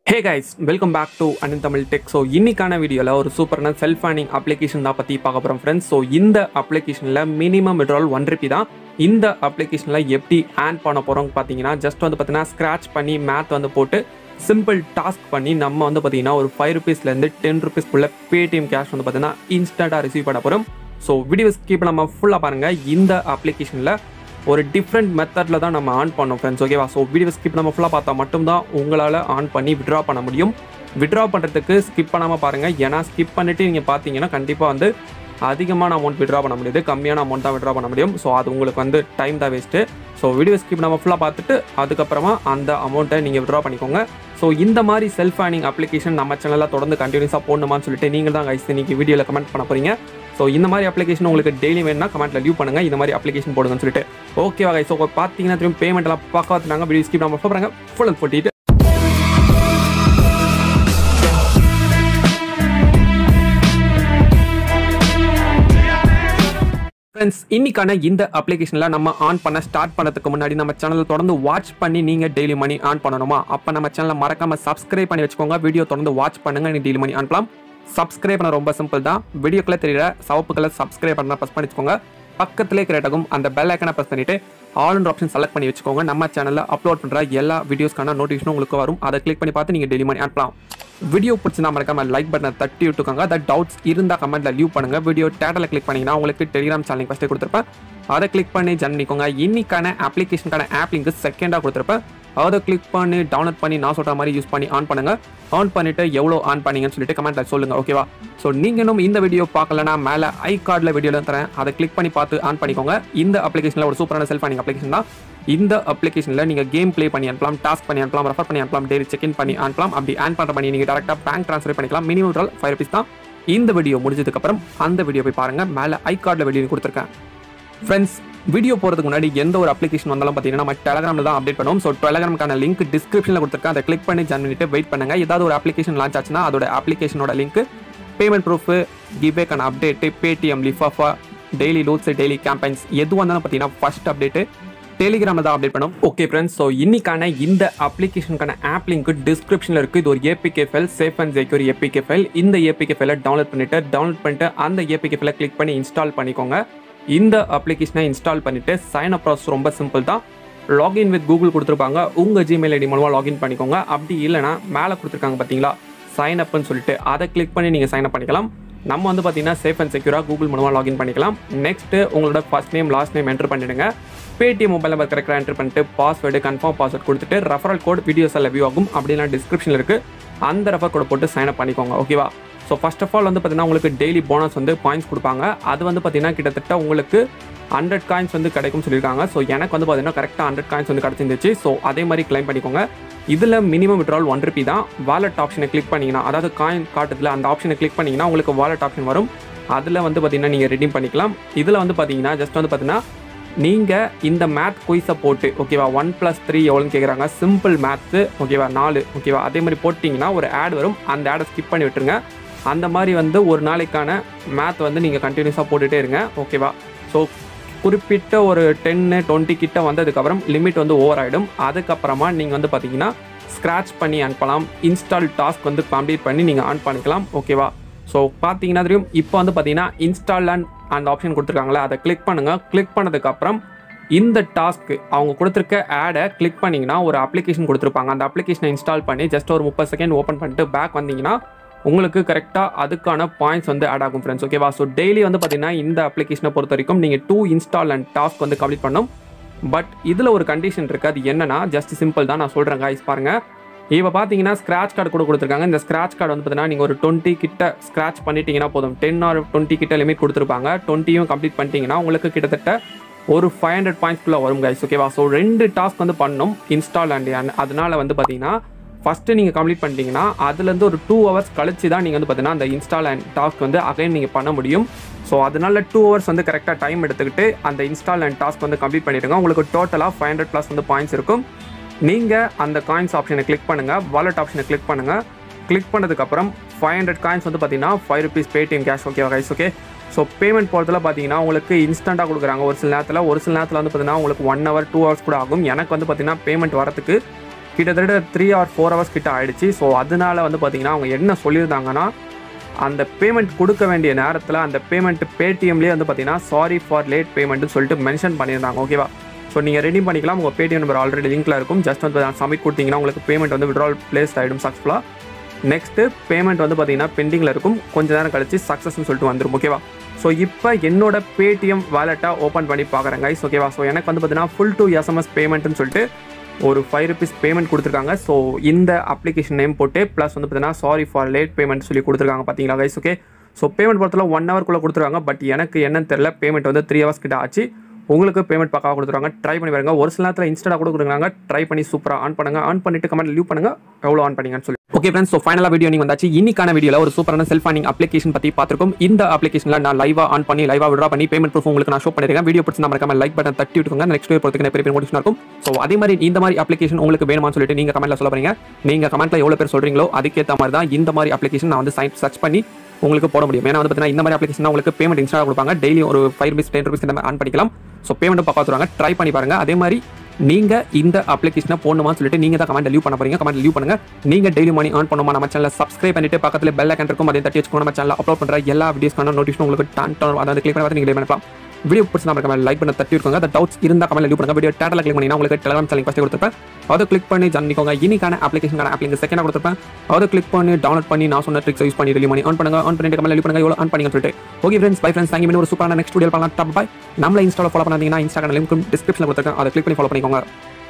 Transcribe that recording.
hey guys welcome back to Anil Tamil tech so இன்னைக்கான வீடியோவில் ஒரு சூப்பரான செல்ஃப் ஏர்னிங் அப்ளிகேஷன் தான் பற்றி பார்க்க போகிறோம் ஃப்ரெண்ட்ஸ் ஸோ இந்த அப்ளிகேஷனில் மினிமம் விட்ரால் ஒன் ருபி தான் இந்த அப்ளிகேஷனில் எப்படி ஆன் பண்ண போகிறோம் பார்த்தீங்கன்னா ஜஸ்ட் வந்து பார்த்தீங்கன்னா ஸ்க்ராட்ச் பண்ணி மேத் வந்து போட்டு சிம்பிள் டாஸ்க் பண்ணி நம்ம வந்து பார்த்தீங்கன்னா ஒரு ஃபைவ் ருபீஸ்லேருந்து டென் ருபீஸ்க்குள்ள பேடிஎம் கேஷ் வந்து பார்த்தீங்கன்னா இன்ஸ்டண்ட்டாக ரிசீவ் பண்ண போகிறோம் ஸோ வீடியோ ஸ்கிப் நம்ம ஃபுல்லாக பாருங்கள் இந்த அப்ளிகேஷனில் ஒரு டிஃப்ரெண்ட் மெத்தடில் தான் நம்ம ஆன் பண்ணோம் ஃப்ரெண்ட்ஸ் ஓகேவா ஸோ வீடியோ ஸ்கிப் நம்ம ஃபுல்லாக பார்த்தா மட்டும்தான் உங்களால் ஆன் பண்ணி விட்ரா பண்ண முடியும் விட்ரா பண்ணுறதுக்கு ஸ்கிப் பண்ணாமல் பாருங்கள் ஏன்னா ஸ்கிப் பண்ணிவிட்டு நீங்கள் பார்த்தீங்கன்னா கண்டிப்பாக வந்து அதிகமான அமௌண்ட் விட்ரா பண்ண முடியுது கம்மியான அமௌண்ட் தான் விட்ரா பண்ண முடியும் ஸோ அது உங்களுக்கு வந்து டைம் தான் வேஸ்ட்டு ஸோ வீடியோ ஸ்கிப் நம்ம ஃபுல்லாக பார்த்துட்டு அதுக்கப்புறமா அந்த அமௌண்ட்டை நீங்கள் விட்ரா பண்ணிக்கோங்க ஸோ இந்த மாதிரி செல்ஃப் ஏர்னிங் அப்ளிகேஷன் நம்ம சேனலில் தொடர்ந்து கண்டினியூஸாக போடணுமான்னு சொல்லிட்டு நீங்கள் தான் கைஸ் இன்னைக்கு வீடியோவில் கமெண்ட் பண்ண போகிறீங்க ஸோ இந்த மாதிரி அப்ளிகேஷன் உங்களுக்கு டெய்லி வேணும்னா கமெண்ட்டில் லீவ் பண்ணுங்கள் இந்த மாதிரி அப்ளிகேஷன் போடுங்கன்னு சொல்லிட்டு ஓகேவா கைஸ் ஸோ பார்த்தீங்கன்னா திரும்ப பேமெண்ட் எல்லாம் பக்கம் வந்துட்டாங்க வீடியோ ஸ்கிப் நம்ம போகிறாங்க ஃபுல் அண்ட் போட்டிட்டு ஃப்ரெண்ட்ஸ் இன்னைக்கான இந்த அப்ளிகேஷனில் நம்ம ஆன் பண்ண ஸ்டார்ட் பண்ணதுக்கு முன்னாடி நம்ம சேனலை தொடர்ந்து வாட்ச் பண்ணி நீங்கள் டெய்லி மணி ஆன் பண்ணணுமா அப்போ நம்ம சேனலை மறக்காம சப்ஸ்கிரைப் பண்ணி வச்சுக்கோங்க வீடியோ தொடர்ந்து வாட்ச் பண்ணுங்க நீ டெய்லி மணி ஆன் பண்ணலாம் சப்ஸ்கிரைப் பண்ண ரொம்ப சிம்பிள் தான் வீடியோக்குள்ளே தெரியல சவப்பு கலர் சப்ஸ்கிரைப் பண்ண ப்ரெஸ் பண்ணி வச்சுக்கோங்க பக்கத்திலே கிரியேட் அந்த பெல் ஐக்கனை ப்ரெஸ் பண்ணிட்டு ஆல் ஆப்ஷன் செலக்ட் பண்ணி வச்சுக்கோங்க நம்ம சேனலில் அப்லோட் பண்ணுற எல்லா வீடியோஸ்க்கான நோட்டிஃபிகேஷன் உங்களுக்கு வரும் அதை கிளிக் பண்ணி பார்த்து நீங்கள் டெய்லி மணி அனுப்பலாம் வீடியோ பிடிச்சிருந்தா மறக்காம லைக் பட்டனை தட்டி விட்டுக்கோங்க அதை டவுட்ஸ் இருந்தால் கமெண்ட்டில் லீவ் பண்ணுங்க வீடியோ டேட்டில் கிளிக் பண்ணிங்கன்னா உங்களுக்கு டெலிகிராம் சேனல் ஃபஸ்ட்டே கொடுத்துருப்பேன் அதை கிளிக் பண்ணி ஜாயின் பண்ணிக்கோங்க இன்னைக்கான அப்ளிகேஷனுக்கான ஆப் லிங்க் செகண்டாக கொடுத்துருப்பேன் அதை கிளிக் பண்ணி டவுன்லோட் பண்ணி நான் சொல்கிற மாதிரி யூஸ் பண்ணி ஆன் பண்ணுங்க ஆன் பண்ணிட்டு எவ்வளோ ஆன் பண்ணீங்கன்னு சொல்லிட்டு கமெண்ட்டில் சொல்லுங்க ஓகேவா ஸோ நீங்கள் இன்னும் இந்த வீடியோ பார்க்கலனா மேலே ஐ கார்டில் வீடியோவில் தரேன் அதை கிளிக் பண்ணி பார்த்து ஆன் பண்ணிக்கோங்க இந்த அப்ளிகேஷனில் ஒரு சூப்பரான செல்ஃப் பண்ணிங்க அப்ளிகேஷன் தான் இந்த அப்ளிகேஷனில் நீங்கள் கேம் ப்ளே பண்ணி அனுப்பலாம் டாஸ்க் பண்ணி அனுப்பலாம் ரெஃபர் பண்ணி அனுப்பலாம் டெய்லி செக் இன் பண்ணி அனுப்பலாம் அப்படி ஆன் பண்ணுற பண்ணி நீங்கள் டேரெக்டாக பேங்க் ட்ரான்ஸ்ஃபர் பண்ணிக்கலாம் மினிமம் ட்ரால் ஃபைவ் ருபீஸ் தான் இந்த வீடியோ முடிஞ்சதுக்கப்புறம் அந்த வீடியோ போய் பாருங்கள் மேலே ஐ கார்டில் வீடியோ கொடுத்துருக்கேன் ஃப்ரெண்ட்ஸ் வீடியோ போகிறதுக்கு முன்னாடி எந்த ஒரு அப்ளிகேஷன் வந்தாலும் பார்த்தீங்கன்னா நம்ம டெலகிராமில் தான் அப்டேட் பண்ணுவோம் ஸோ டெலகிராமுக்கான லிங்க் டிஸ்கிரிப்ஷனில் கொடுத்துருக்கேன் அதை கிளிக் பண்ணி ஜாயின் பண்ணிட்டு வெயிட் பண்ணுங்க ஏதாவது ஒரு அப்ளிகேஷன் லான்ச் ஆச்சுன்னா அதோட அப்ளிகேஷனோட லிங்க் பேமெண்ட் ப்ரூஃப் கிவேக்கான update Paytm Lifafa daily loots daily campaigns எது வந்தாலும் பார்த்தீங்கன்னா ஃபர்ஸ்ட் அப்டேட்டு டெலிகிராமில் தான் அப்டேட் பண்ணும் ஓகே ஃப்ரெண்ட்ஸ் ஸோ இன்னைக்கான இந்த அப்ளிகேஷனுக்கான ஆப் லிங்க் டிஸ்கிரிப்ஷனில் இருக்குது இது ஒரு APK file safe and secure APK file இந்த ஏபிகே ஃபைலை டவுன்லோட் பண்ணிட்டு டவுன்லோட் பண்ணிட்டு அந்த ஏபிகே ஃபைலை கிளிக் பண்ணி இன்ஸ்டால் பண்ணிக்கோங்க இந்த அப்ளிகேஷனை இன்ஸ்டால் பண்ணிட்டு சைன் அப் ப்ராசஸ் ரொம்ப சிம்பிள் தான் லாகின் வித் கூகுள் கொடுத்துருப்பாங்க உங்கள் ஜிமெயில் ஐடி மூலமாக லாகின் பண்ணிக்கோங்க அப்படி இல்லைனா மேலே கொடுத்துருக்காங்க பார்த்தீங்களா சைன் அப்னு சொல்லிட்டு அதை கிளிக் பண்ணி நீங்கள் சைன் அப் பண்ணிக்கலாம் நம்ம வந்து பார்த்தீங்கன்னா சேஃப் அண்ட் செக்யூராக கூகுள் மூலமாக லாகின் பண்ணிக்கலாம் நெக்ஸ்ட்டு உங்களோட first name last name enter பண்ணிடுங்க பேடிஎம் மொபைல் நம்பர் கரெக்டாக என்டர் பண்ணிட்டு பாஸ்வேர்டு கன்ஃபார்ம் பாஸ்வேர்ட் கொடுத்துட்டு ரெஃபரல் கோட் வீடியோஸ் எல்லாம் வியூ ஆகும் அப்படின்னா டிஸ்கிரிப்ஷனில் இருக்குது அந்த ரெஃபர் கோட் போட்டு சைன் அப் பண்ணிக்கோங்க ஓகேவா ஸோ ஃபர்ஸ்ட் ஆஃப் ஆல் வந்து பார்த்தீங்கன்னா உங்களுக்கு டெய்லி போனஸ் வந்து பாயிண்ட்ஸ் கொடுப்பாங்க அது வந்து பார்த்தீங்கன்னா கிட்டத்தட்ட உங்களுக்கு ஹண்ட்ரட் காயின்ஸ் வந்து கிடைக்கும் சொல்லியிருக்காங்க ஸோ எனக்கு வந்து பார்த்தீங்கன்னா கரெக்டாக ஹண்ட்ரட் காயின்ஸ் வந்து கிடச்சிருந்துச்சு ஸோ அதே மாதிரி கிளைம் பண்ணிக்கோங்க இதில் மினிமம் விட்ரால் ஒன் ருபி தான் வாலெட் ஆப்ஷனை கிளிக் பண்ணிங்கன்னா அதாவது காயின் காட்டுதில் அந்த ஆப்ஷனை கிளிக் பண்ணிங்கன்னா உங்களுக்கு வாலெட் ஆப்ஷன் வரும் அதில் வந்து பார்த்தீங்கன்னா நீங்கள் ரெடீம் பண்ணிக்கலாம் இதில் வந்து பார்த்தீங்கன்னா ஜஸ்ட் வந்து பார்த்தீங்கன்னா நீங்கள் இந்த மேத் குயிஸை போட்டு ஓகேவா ஒன் ப்ளஸ் த்ரீ எவ்வளோன்னு கேட்குறாங்க சிம்பிள் மேத்ஸு ஓகேவா நாலு ஓகேவா அதே மாதிரி போட்டிங்கன்னா ஒரு ஆட் வரும் அந்த ஆடை ஸ்கிப் பண்ணி விட்டுருங்க அந்த மாதிரி வந்து ஒரு நாளைக்கான மேத் வந்து நீங்கள் கண்டினியூஸாக போட்டுகிட்டே இருங்க ஓகேவா ஸோ குறிப்பிட்ட ஒரு டென்னு டுவெண்ட்டி கிட்ட வந்ததுக்கப்புறம் லிமிட் வந்து ஓவர் ஆகிடும் அதுக்கப்புறமா நீங்கள் வந்து பார்த்தீங்கன்னா ஸ்க்ராட்ச் பண்ணி அனுப்பலாம் இன்ஸ்டால் டாஸ்க் வந்து கம்ப்ளீட் பண்ணி நீங்கள் ஆன் பண்ணிக்கலாம் ஓகேவா ஸோ பார்த்தீங்கன்னா தெரியும் இப்போ வந்து பார்த்தீங்கன்னா இன்ஸ்டால் அண்ட் அந்த ஆப்ஷன் கொடுத்துருக்காங்களே அதை கிளிக் பண்ணுங்கள் கிளிக் பண்ணதுக்கப்புறம் இந்த டாஸ்க்கு அவங்க கொடுத்துருக்க ஆடை கிளிக் பண்ணிங்கன்னா ஒரு அப்ளிகேஷன் கொடுத்துருப்பாங்க அந்த அப்ளிகேஷனை இன்ஸ்டால் பண்ணி ஜஸ்ட் ஒரு முப்பது செகண்ட் ஓப்பன் பண்ணிட்டு பேக் வந்தீங்கன்னா உங்களுக்கு கரெக்டாக அதுக்கான பாயிண்ட்ஸ் வந்து ஆட் ஆகும் ஃப்ரெண்ட்ஸ் ஓகேவா ஸோ டெய்லி வந்து பார்த்தீங்கன்னா இந்த அப்ளிகேஷனை பொறுத்த வரைக்கும் நீங்கள் டூ இன்ஸ்டால் அண்ட் டாஸ்க் வந்து கம்ப்ளீட் பண்ணும் பட் இதில் ஒரு கண்டிஷன் இருக்குது அது என்னன்னா ஜஸ்ட் சிம்பிள் தான் நான் சொல்கிறேன் guys பாருங்க இப்போ பார்த்தீங்கன்னா ஸ்க்ராட்ச் கார்டு கூட கொடுத்துருக்காங்க இந்த ஸ்க்ராட்ச் கார்டு வந்து பார்த்தீங்கன்னா நீங்கள் ஒரு டுவெண்ட்டி கிட்ட ஸ்க்ராட்ச் பண்ணிட்டீங்கன்னா போதும் டென் ஆர் டுவெண்ட்டி கிட்ட லிமிட் கொடுத்துருப்பாங்க டுவெண்ட்டியும் கம்ப்ளீட் பண்ணிட்டீங்கன்னா உங்களுக்கு கிட்டத்தட்ட ஒரு ஃபைவ் ஹண்ட்ரட் பாயிண்ட்ஸ்க்குள்ளே வரும் கைஸ் ஓகேவா ஸோ ரெண்டு டாஸ்க் வந்து பண்ணணும் இன்ஸ்டால் அண்ட் அதனால வந்து பார்த்தீங்கன்னா ஃபஸ்ட்டு நீங்கள் கம்ப்ளீட் பண்ணிட்டீங்கன்னா அதுலேருந்து ஒரு டூ ஹவர்ஸ் கழிச்சு தான் நீங்கள் வந்து பார்த்தீங்கன்னா அந்த இன்ஸ்டால் அண்ட் டாஸ்க் வந்து அகைன் நீங்கள் பண்ண முடியும் ஸோ அதனால டூ ஹவர்ஸ் வந்து கரெக்டாக டைம் எடுத்துக்கிட்டு அந்த இன்ஸ்டால் அண்ட் டாஸ்க் வந்து கம்ப்ளீட் பண்ணிடுங்க உங்களுக்கு டோட்டலாக ஃபைவ் ஹண்ட்ரட் ப்ளஸ் வந்து பாயிண்ட்ஸ் இருக்கும் நீங்கள் அந்த காயின்ஸ் ஆப்ஷனை கிளிக் பண்ணுங்கள் வாலெட் ஆப்ஷனை கிளிக் பண்ணுங்கள் கிளிக் பண்ணதுக்கப்புறம் ஃபைவ் ஹண்ட்ரட் காயின்ஸ் வந்து பார்த்தீங்கன்னா ஃபைவ் ருபீஸ் பேடிஎம் கேஷ் ஓகேவா கைஸ் ஓகே ஸோ பேமெண்ட் போகிறதுல பார்த்தீங்கன்னா உங்களுக்கு இன்ஸ்டண்ட்டாக கொடுக்குறாங்க ஒரு சில நேரத்தில் ஒரு சில நேரத்தில் வந்து பார்த்தீங்கன்னா உங்களுக்கு ஒன் ஹவர் டூ ஹவர்ஸ் கூட ஆகும் எனக்கு வந்து பார்த்தீங்கன்னா பேமெண்ட் வரதுக்கு கிட்டத்தட்ட த்ரீ ஆர் ஃபோர் ஹவர்ஸ் கிட்ட ஆயிடுச்சு ஸோ அதனால வந்து பார்த்தீங்கன்னா அவங்க என்ன சொல்லியிருந்தாங்கன்னா அந்த பேமெண்ட் கொடுக்க வேண்டிய நேரத்தில் அந்த பேமெண்ட் பேடிஎம்லேயே வந்து பார்த்தீங்கன்னா சாரி ஃபார் லேட் பேமெண்ட்னு சொல்லிட்டு மென்ஷன் பண்ணியிருந்தாங்க ஓகேவா ஸோ நீங்கள் ரெடி பண்ணிக்கலாம் உங்கள் பேடிஎம் நம்பர் ஆல்ரெடி லிங்க்ல இருக்கும் ஜஸ்ட் வந்து சப்மிட் கொடுத்தீங்கன்னா உங்களுக்கு பேமெண்ட் வந்து விட்ரால் பிளேஸ் ஆகிடும் சக்ஸஸ்ஃபுல்லாக நெக்ஸ்ட்டு பேமெண்ட் வந்து பார்த்தீங்கன்னா பெண்டிங்கில் இருக்கும் கொஞ்ச நேரம் கழிச்சு சக்ஸஸ்னு சொல்லிட்டு வந்துடும் ஓகேவா ஸோ இப்போ என்னோட பேடிஎம் வேலெட்டை ஓப்பன் பண்ணி பார்க்குறேன் கைஸ் ஓகேவா ஸோ எனக்கு வந்து பார்த்தீங்கன்னா ஃபுல் டு எஸ்எம்எஸ் பேமெண்ட்னு சொல்லிட்டு ஒரு ஃபைவ் ருபீஸ் பேமெண்ட் கொடுத்துருக்காங்க ஸோ இந்த அப்ளிகேஷன் நேம் போட்டு ப்ளஸ் வந்து பார்த்தீங்கன்னா சாரி ஃபார் லேட் பேமெண்ட் சொல்லி கொடுத்துருக்காங்க பார்த்தீங்களா கைஸ் ஓகே ஸோ பேமெண்ட் பொறுத்தல ஒன் ஹவர்க்குள்ளே கொடுத்துருக்காங்க பட் எனக்கு என்னன்னு தெரியல பேமெண்ட் வந்து த்ரீ ஹவர்ஸ் கிட்ட ஆச்சு உங்களுக்கு பேமெண்ட் பக்காவாக கொடுத்துருவாங்க ட்ரை பண்ணி பாருங்க ஒரு சில நேரத்தில் இன்ஸ்டாக கூட கொடுக்குறாங்க ட்ரை பண்ணி சூப்பராக ஆன் பண்ணுங்க ஆன் பண்ணிட்டு கமெண்ட் லீவ் பண்ணுங்க எவ்வளோ ஆன் பண்ணீங்கன்னு சொல்லி ஓகே ஃப்ரெண்ட்ஸ் ஸோ ஃபைனலாக வீடியோ நீங்கள் வந்தாச்சு இன்னைக்கான வீடியோவில் ஒரு சூப்பரான செல்ஃப் ஃபண்டிங் அப்ளிகேஷன் பற்றி பார்த்துருக்கோம் இந்த அப்ளிகேஷனில் நான் லைவாக ஆன் பண்ணி லைவாக விட்ரா பண்ணி பேமெண்ட் ப்ரூஃப் உங்களுக்கு நான் ஷோ பண்ணிருக்கேன் வீடியோ பிடிச்சி நம்ம லைக் பட்டன் தட்டி விட்டுக்கோங்க நெக்ஸ்ட் வீடியோ பொறுத்துக்கு பெரிய பெரிய மோட்டிவேஷன் இருக்கும் ஸோ அதே மாதிரி இந்த மாதிரி அப்ளிகேஷன் உங்களுக்கு வேணுமான்னு சொல்லிட்டு நீங்கள் கமெண்ட்ல சொல்ல போறீங்க நீங்கள் கமெண்ட்ல எவ்வளோ பேர் சொல்றீங்களோ அதுக்கேற்ற மாதிரி தான் இந்த மாதிரி அப்ளிகேஷன் நான் வந்து சர்ச் பண்ணி உங்களுக்கு போட முடியும் ஏன்னா வந்து பார்த்தீங்கன்னா இந்த மாதிரி அப்ளிகேஷன் உங்களுக்கு பேமெண்ட் இன்ஸ்டா கொடுப்பாங்க டெய்லி ஒரு ஃபைவ் ருபீஸ் டென் ருபீஸ் நம்ம ஆன் பண்ணிக்கலாம் ஸோ பேமெண்ட் பார்த்துருவாங்க ட்ரை பண்ணி பாருங்க அதே மாதிரி நீங்க இந்த அப்ளிகேஷனை போடணுமா சொல்லிட்டு நீங்க தான் கமெண்ட் லீவ் பண்ண போறீங்க கமெண்ட் லீவ் பண்ணுங்க நீங்க டெய்லி மணி ஆன் பண்ணுமா நம்ம சேனல் சப்ஸ்கிரைப் பண்ணிட்டு பக்கத்துல பெல் ஐக்கன் இருக்கும் அதே தட்டி வச்சுக்கணும் நம்ம சேனல் அப்லோட் பண்ற எல்லா வீடியோஸ்க்கான நோட்டிஃபிகேஷன் உங்களுக்கு டான் டான் அதை கிளிக் பண்ணி பார்த்து நீங்க பண்ணலாம் வீடியோ பிடிச்சி நம்ம கமெண்ட் லைக் பண்ண தட்டி இருக்கோங்க அந்த டவுட்ஸ் இருந்தால் கமெண்ட் லீவ் பண்ணுங்க வீடியோ டேட்டில் கிளிக் பண்ணி உங்களுக்கு டெலிகிராம் சேனல் ஃபஸ்ட்டு கொடுத்துருப்பேன் அதை கிளிக் பண்ணி ஜாயின் பண்ணிக்கோங்க இன்னைக்கான அப்ளிகேஷன் ஆப் லிங்க் செகண்டாக கொடுத்துருப்பேன் அதை கிளிக் பண்ணி டவுன்லோட் பண்ணி நான் சொன்ன ட்ரிக்ஸ் யூஸ் பண்ணி ரெலி பண்ணி ஆன் பண்ணுங்க ஆன் பண்ணிட்டு கமெண்ட் லீவ் பண்ணுங்க எவ்வளோ ஆன் பண்ணிங்க சொல்லிட்டு okay friends bye friends thank ஒரு சூப்பரான நெக்ஸ்ட் வீடியோ பண்ணலாம் டாப் பாய் நம்மள இன்ஸ்டால ஃபாலோ பண்ணாதீங்கன்னா இன்ஸ்டாகிராம் லிங்க் டிஸ்கிரிப்ஷனில் கொடுத்துருக்கேன் அதை கிளிக் பண்ணி ஃபாலோ பண்ணிக்கோங்க